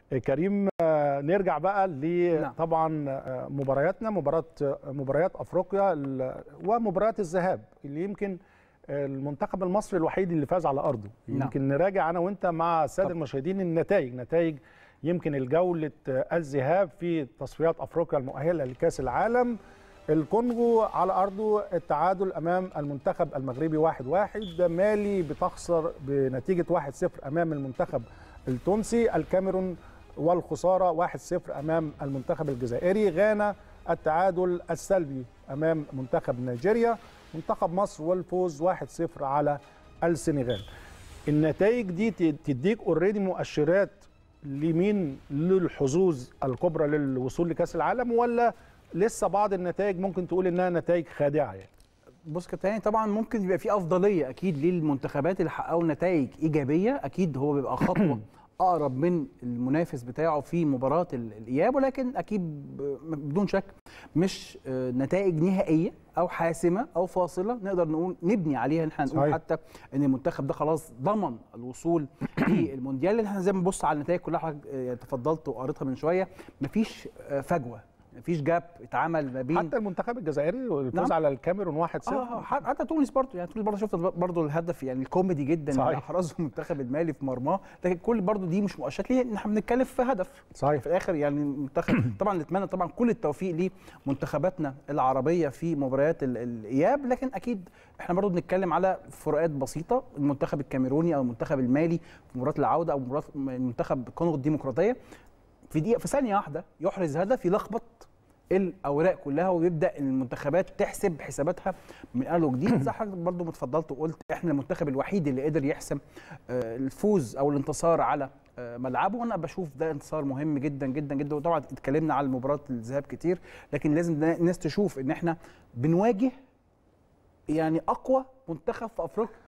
كريم آه، نرجع بقى ل نعم. طبعا آه، مبارياتنا مباراه مباريات افريقيا ال- ومباريات الذهاب اللي يمكن المنتخب المصري الوحيد اللي فاز على ارضه نعم. يمكن نراجع انا وانت مع الساده طبعا. المشاهدين النتائج نتائج يمكن الجوله آه، الذهاب في تصفيات افريقيا المؤهله لكاس العالم الكونغو على ارضه التعادل امام المنتخب المغربي 1-1 مالي بتخسر بنتيجه 1-0 امام المنتخب التونسي الكاميرون والخساره 1-0 امام المنتخب الجزائري غانا التعادل السلبي امام منتخب نيجيريا منتخب مصر والفوز 1-0 على السنغال النتائج دي ت- تديك اوريدي مؤشرات لمين للحظوظ الكبرى للوصول لكاس العالم ولا لسه بعض النتائج ممكن تقول انها نتائج خادعه يعني بص كابتن هاني طبعا ممكن يبقى في افضليه اكيد للمنتخبات اللي حققوا نتائج ايجابيه اكيد هو بيبقى خطوه اقرب من المنافس بتاعه في مباراه ال- الاياب ولكن اكيد ب- بدون شك مش آه، نتائج نهائيه او حاسمه او فاصله نقدر نقول نبني عليها ان احنا نقول صحيح. حتى ان المنتخب ده خلاص ضمن الوصول للمونديال لان احنا زي ما نبص على النتائج كلها حضرتك آه، تفضلت وقريتها من شويه مفيش آه، فجوه مفيش جاب اتعمل ما بين حتى المنتخب الجزائري الفوز نعم. على الكاميرون 1-0 اه حتى حتى تونس برضه يعني تونس برضه شفت برضه الهدف يعني الكوميدي جدا اللي صحيح. احرزه المنتخب المالي في مرماه لكن كل برضه دي مش مؤشرات ليه ان احنا بنتكلم في هدف صحيح في الاخر يعني المنتخب طبعا نتمنى طبعا كل التوفيق لمنتخباتنا العربيه في مباريات ال- الاياب لكن اكيد احنا برضه بنتكلم على فروقات بسيطه المنتخب الكاميروني او المنتخب المالي في مباراه العوده او مباراه المنتخب الكونغو الديمقراطيه في دقيقه في ثانيه واحده يحرز هدف يلخبط الاوراق كلها ويبدا المنتخبات تحسب حساباتها من اول وجديد زي حضرتك برضه ما اتفضلت وقلت احنا المنتخب الوحيد اللي قدر يحسم آه، الفوز او الانتصار على آه، ملعبه وانا بشوف ده انتصار مهم جدا جدا جدا وطبعا اتكلمنا على مباراه الذهاب كتير لكن لازم الناس تشوف ان احنا بنواجه يعني اقوى منتخب في افريقيا